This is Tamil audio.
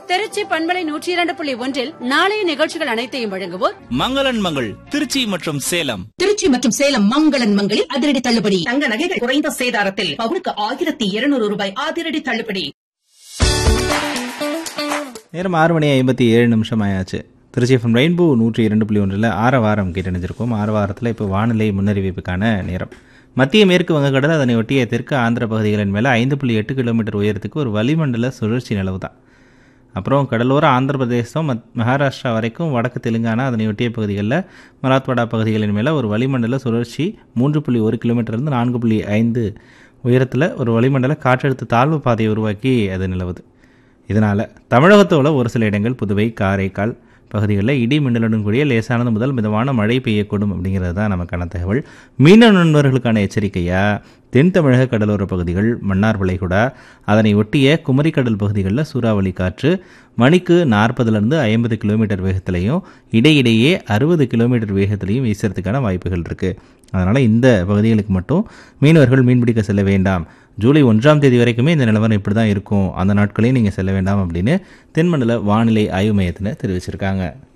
திருச்சி பண்பலை நூற்றி இரண்டு புள்ளி ஒன்றில் நாளைய நிகழ்ச்சிகள் அனைத்தையும் வழங்குவோர் மங்களன் மங்கள் திருச்சி மற்றும் சேலம் திருச்சி மற்றும் சேலம் மங்களன் மங்களில் அதிரடி தள்ளுபடி தங்க நகைகள் குறைந்த சேதாரத்தில் பவுனுக்கு ஆயிரத்தி இருநூறு ரூபாய் அதிரடி தள்ளுபடி நேரம் ஆறு மணி ஐம்பத்தி ஏழு நிமிஷம் ஆயாச்சு திருச்சி எஃப்எம் ரெயின்போ நூற்றி இரண்டு புள்ளி ஒன்றில் ஆற வாரம் கேட்டணிஞ்சிருக்கோம் ஆறு வாரத்தில் இப்போ வானிலை முன்னறிவிப்புக்கான நேரம் மத்திய மேற்கு வங்கக்கடல் அதனை ஒட்டிய தெற்கு ஆந்திர பகுதிகளின் மேலே ஐந்து புள்ளி எட்டு கிலோமீட்டர் உயரத்துக்கு ஒரு வளிமண்டல சுழற்சி நிலவுதான் அப்புறம் கடலோர ஆந்திர பிரதேசம் மத் மகாராஷ்டிரா வரைக்கும் வடக்கு தெலுங்கானா அதனை ஒட்டிய பகுதிகளில் மராத்வாடா பகுதிகளின் மேலே ஒரு வளிமண்டல சுழற்சி மூன்று புள்ளி ஒரு கிலோமீட்டர்லேருந்து நான்கு புள்ளி ஐந்து உயரத்தில் ஒரு வளிமண்டல காற்றழுத்த தாழ்வு பாதையை உருவாக்கி அது நிலவுது இதனால் தமிழகத்தோட ஒரு சில இடங்கள் புதுவை காரைக்கால் பகுதிகளில் இடி மின்னலுடன் கூடிய லேசானது முதல் மிதமான மழை பெய்யக்கூடும் அப்படிங்கிறது தான் நமக்கான தகவல் மீனவ நண்பர்களுக்கான எச்சரிக்கையாக தென் தமிழக கடலோர பகுதிகள் மன்னார் வளைகுடா அதனை ஒட்டிய குமரிக்கடல் பகுதிகளில் சூறாவளி காற்று மணிக்கு நாற்பதுலேருந்து ஐம்பது கிலோமீட்டர் வேகத்திலையும் இடையிடையே அறுபது கிலோமீட்டர் வேகத்திலையும் வீசுறதுக்கான வாய்ப்புகள் இருக்குது அதனால் இந்த பகுதிகளுக்கு மட்டும் மீனவர்கள் மீன்பிடிக்க செல்ல வேண்டாம் ஜூலை ஒன்றாம் தேதி வரைக்குமே இந்த நிலவரம் இப்படி தான் இருக்கும் அந்த நாட்களையும் நீங்கள் செல்ல வேண்டாம் அப்படின்னு தென்மண்டல வானிலை ஆய்வு மையத்தில் தெரிவிச்சிருக்காங்க